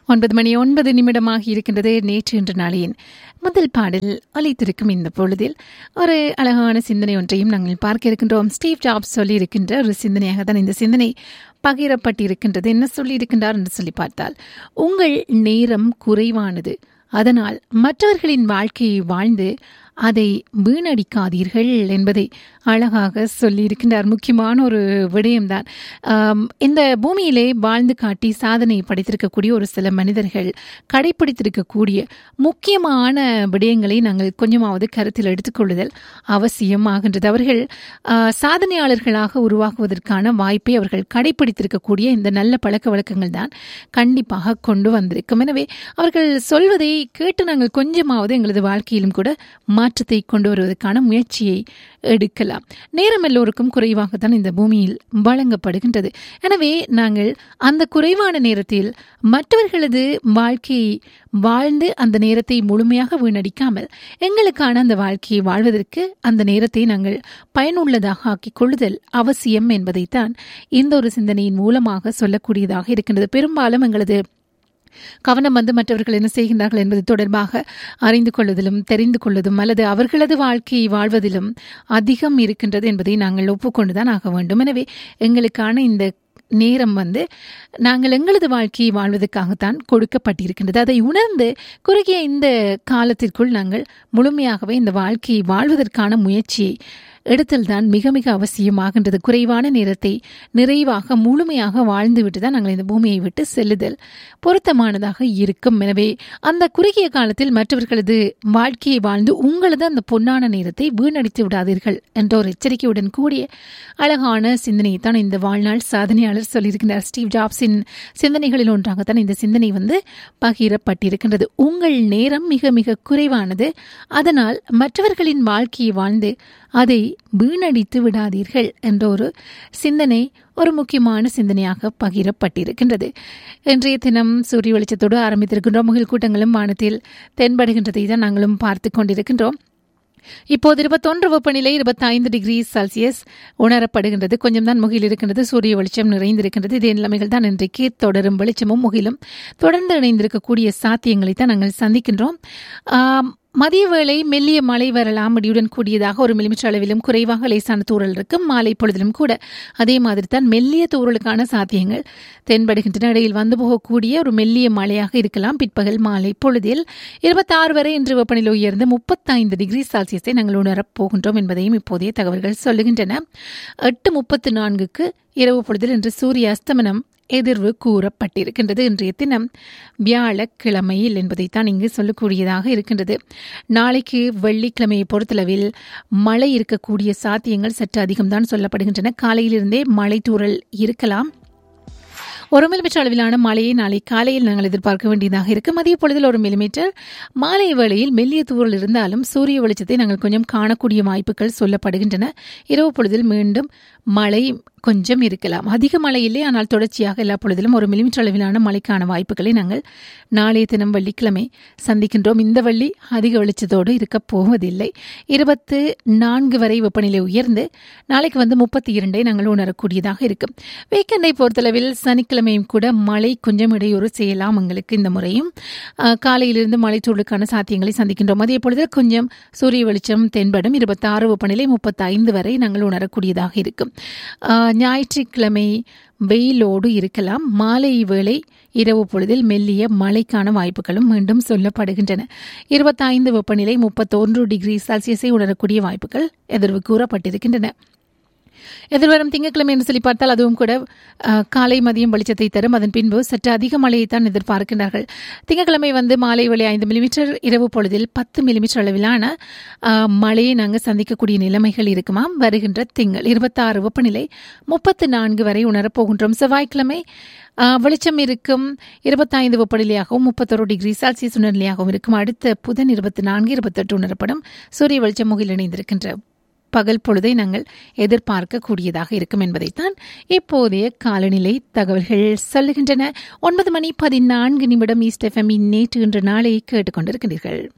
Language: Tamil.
ஒன்பது மணி ஒன்பது நிமிடமாக இருக்கின்றது நேற்று இன்று நாளையின் முதல் பாடல் ஒலித்திருக்கும் இந்த பொழுதில் ஒரு அழகான சிந்தனை ஒன்றையும் நாங்கள் பார்க்க இருக்கின்றோம் ஸ்டீவ் ஜாப்ஸ் சொல்லி இருக்கின்ற ஒரு சிந்தனையாக தான் இந்த சிந்தனை பகிரப்பட்டிருக்கின்றது என்ன சொல்லி இருக்கின்றார் என்று சொல்லி பார்த்தால் உங்கள் நேரம் குறைவானது அதனால் மற்றவர்களின் வாழ்க்கையை வாழ்ந்து அதை வீணடிக்காதீர்கள் என்பதை அழகாக சொல்லியிருக்கின்றார் முக்கியமான ஒரு விடயம்தான் இந்த பூமியிலே வாழ்ந்து காட்டி சாதனை படைத்திருக்கக்கூடிய ஒரு சில மனிதர்கள் கடைபிடித்திருக்கக்கூடிய முக்கியமான விடயங்களை நாங்கள் கொஞ்சமாவது கருத்தில் எடுத்துக்கொள்ளுதல் அவசியமாகின்றது அவர்கள் சாதனையாளர்களாக உருவாகுவதற்கான வாய்ப்பை அவர்கள் கடைபிடித்திருக்கக்கூடிய இந்த நல்ல பழக்க வழக்கங்கள் தான் கண்டிப்பாக கொண்டு வந்திருக்கும் எனவே அவர்கள் சொல்வதை கேட்டு நாங்கள் கொஞ்சமாவது எங்களது வாழ்க்கையிலும் கூட மாற்றத்தை கொண்டு வருவதற்கான முயற்சியை எடுக்கலாம் நேரம் எல்லோருக்கும் குறைவாகத்தான் இந்த பூமியில் வழங்கப்படுகின்றது எனவே நாங்கள் அந்த குறைவான நேரத்தில் மற்றவர்களது வாழ்க்கையை வாழ்ந்து அந்த நேரத்தை முழுமையாக வீணடிக்காமல் எங்களுக்கான அந்த வாழ்க்கையை வாழ்வதற்கு அந்த நேரத்தை நாங்கள் பயனுள்ளதாக ஆக்கிக் கொள்ளுதல் அவசியம் என்பதைத்தான் இந்த ஒரு சிந்தனையின் மூலமாக சொல்லக்கூடியதாக இருக்கின்றது பெரும்பாலும் எங்களது கவனம் வந்து மற்றவர்கள் என்ன செய்கின்றார்கள் என்பது தொடர்பாக அறிந்து கொள்வதிலும் தெரிந்து கொள்வதும் அல்லது அவர்களது வாழ்க்கையை வாழ்வதிலும் அதிகம் இருக்கின்றது என்பதை நாங்கள் ஒப்புக்கொண்டுதான் ஆக வேண்டும் எனவே எங்களுக்கான இந்த நேரம் வந்து நாங்கள் எங்களது வாழ்க்கையை வாழ்வதற்காகத்தான் கொடுக்கப்பட்டிருக்கின்றது அதை உணர்ந்து குறுகிய இந்த காலத்திற்குள் நாங்கள் முழுமையாகவே இந்த வாழ்க்கையை வாழ்வதற்கான முயற்சியை எடுத்தல் தான் மிக மிக அவசியமாகின்றது குறைவான நேரத்தை நிறைவாக முழுமையாக வாழ்ந்துவிட்டு தான் நாங்கள் இந்த பூமியை விட்டு செல்லுதல் பொருத்தமானதாக இருக்கும் எனவே அந்த குறுகிய காலத்தில் மற்றவர்களது வாழ்க்கையை வாழ்ந்து உங்களது அந்த பொன்னான நேரத்தை வீணடித்து விடாதீர்கள் என்ற ஒரு எச்சரிக்கையுடன் கூடிய அழகான சிந்தனையை தான் இந்த வாழ்நாள் சாதனையாளர் சொல்லியிருக்கிறார் ஸ்டீவ் ஜாப்ஸின் சிந்தனைகளில் ஒன்றாகத்தான் இந்த சிந்தனை வந்து பகிரப்பட்டிருக்கின்றது உங்கள் நேரம் மிக மிக குறைவானது அதனால் மற்றவர்களின் வாழ்க்கையை வாழ்ந்து அதை வீணடித்து விடாதீர்கள் என்ற ஒரு சிந்தனை ஒரு முக்கியமான சிந்தனையாக பகிரப்பட்டிருக்கின்றது இன்றைய தினம் சூரிய வெளிச்சத்தோடு ஆரம்பித்திருக்கின்றோம் முகில் கூட்டங்களும் வானத்தில் தென்படுகின்றதை தான் நாங்களும் பார்த்து கொண்டிருக்கின்றோம் இப்போது இருபத்தொன்று வெப்பநிலை இருபத்தைந்து டிகிரி செல்சியஸ் உணரப்படுகின்றது கொஞ்சம் தான் முகில் இருக்கின்றது சூரிய வெளிச்சம் நிறைந்திருக்கின்றது இதே நிலைமைகள் தான் இன்றைக்கு தொடரும் வெளிச்சமும் முகிலும் தொடர்ந்து இணைந்திருக்கக்கூடிய சாத்தியங்களை தான் நாங்கள் சந்திக்கின்றோம் மதிய வேளை மெல்லிய மழை வரலாம் முடியுடன் கூடியதாக ஒரு மில்லிமீட்டர் அளவிலும் குறைவாக லேசான தூரல் இருக்கும் மாலை பொழுதிலும் கூட அதே மாதிரி தான் மெல்லிய தூரலுக்கான சாத்தியங்கள் தென்படுகின்றன இடையில் வந்து போகக்கூடிய ஒரு மெல்லிய மழையாக இருக்கலாம் பிற்பகல் மாலை பொழுதில் இருபத்தாறு வரை இன்று வெப்பநிலை உயர்ந்து முப்பத்தைந்து டிகிரி செல்சியஸை நாங்கள் உணரப் போகின்றோம் என்பதையும் இப்போதைய தகவல்கள் சொல்லுகின்றன எட்டு முப்பத்து நான்குக்கு இரவு பொழுதில் இன்று சூரிய அஸ்தமனம் எதிர்வு கூறப்பட்டிருக்கின்றது இன்றைய தினம் வியாழக்கிழமையில் என்பதைத்தான் இங்கு சொல்லக்கூடியதாக இருக்கின்றது நாளைக்கு வெள்ளிக்கிழமையை பொறுத்தளவில் மழை இருக்கக்கூடிய சாத்தியங்கள் சற்று அதிகம்தான் சொல்லப்படுகின்றன காலையிலிருந்தே மழை தூறல் இருக்கலாம் ஒரு மில்லிமீட்டர் அளவிலான மழையை நாளை காலையில் நாங்கள் எதிர்பார்க்க வேண்டியதாக இருக்கும் மதிய பொழுதில் ஒரு மில்லிமீட்டர் மாலை வேளையில் மெல்லிய தூரல் இருந்தாலும் சூரிய வெளிச்சத்தை நாங்கள் கொஞ்சம் காணக்கூடிய வாய்ப்புகள் சொல்லப்படுகின்றன இரவு பொழுதில் மீண்டும் மழை கொஞ்சம் இருக்கலாம் அதிக மழை இல்லை ஆனால் தொடர்ச்சியாக எல்லா பொழுதிலும் ஒரு மில்லிமீட்டர் அளவிலான மழைக்கான வாய்ப்புகளை நாங்கள் நாளைய தினம் வெள்ளிக்கிழமை சந்திக்கின்றோம் இந்த வள்ளி அதிக வெளிச்சத்தோடு இருக்கப் போவதில்லை இருபத்து நான்கு வரை வெப்பநிலை உயர்ந்து நாளைக்கு வந்து முப்பத்தி இரண்டை நாங்கள் உணரக்கூடியதாக இருக்கும் வீக்கெண்டை பொறுத்தளவில் சனிக்கிழமையும் கூட மழை கொஞ்சம் இடையூறு செய்யலாம் எங்களுக்கு இந்த முறையும் காலையிலிருந்து மழை சூழலுக்கான சாத்தியங்களை சந்திக்கின்றோம் அதே பொழுது கொஞ்சம் சூரிய வெளிச்சம் தென்படும் இருபத்தாறு வெப்பநிலை முப்பத்தி ஐந்து வரை நாங்கள் உணரக்கூடியதாக இருக்கும் ஞாயிற்றுக்கிழமை வெயிலோடு இருக்கலாம் மாலை வேளை இரவு பொழுதில் மெல்லிய மழைக்கான வாய்ப்புகளும் மீண்டும் சொல்லப்படுகின்றன இருபத்தைந்து வெப்பநிலை முப்பத்தொன்று டிகிரி செல்சியஸை உணரக்கூடிய வாய்ப்புகள் எதிர்வு கூறப்பட்டிருக்கின்றன எதிர்வரும் திங்கட்கிழமை என்று சொல்லி பார்த்தால் அதுவும் கூட காலை மதியம் வெளிச்சத்தை தரும் அதன் பின்பு சற்று அதிக மழையைத்தான் எதிர்பார்க்கின்றார்கள் திங்கட்கிழமை வந்து மாலை வழி ஐந்து மில்லிமீட்டர் இரவு பொழுதில் பத்து மில்லிமீட்டர் அளவிலான மழையை நாங்கள் சந்திக்கக்கூடிய நிலைமைகள் இருக்குமாம் வருகின்ற திங்கள் இருபத்தாறு வெப்பநிலை முப்பத்து நான்கு வரை உணரப்போகின்றோம் செவ்வாய்க்கிழமை வெளிச்சம் இருக்கும் இருபத்தைந்து வெப்பநிலையாகவும் முப்பத்தொரு டிகிரி செல்சியஸ் உணர்நிலையாகவும் இருக்கும் அடுத்த புதன் இருபத்தி நான்கு இருபத்தெட்டு உணரப்படும் சூரிய வெளிச்சம் முகில் இணைந்திருக்கின்ற பகல் பொழுதை நாங்கள் எதிர்பார்க்கக்கூடியதாக இருக்கும் என்பதைத்தான் இப்போதைய காலநிலை தகவல்கள் சொல்லுகின்றன ஒன்பது மணி பதினான்கு நிமிடம் ஈஸ்ட் எஃப்எம் நேற்று இன்று நாளை கேட்டுக்கொண்டிருக்கின்றீர்கள்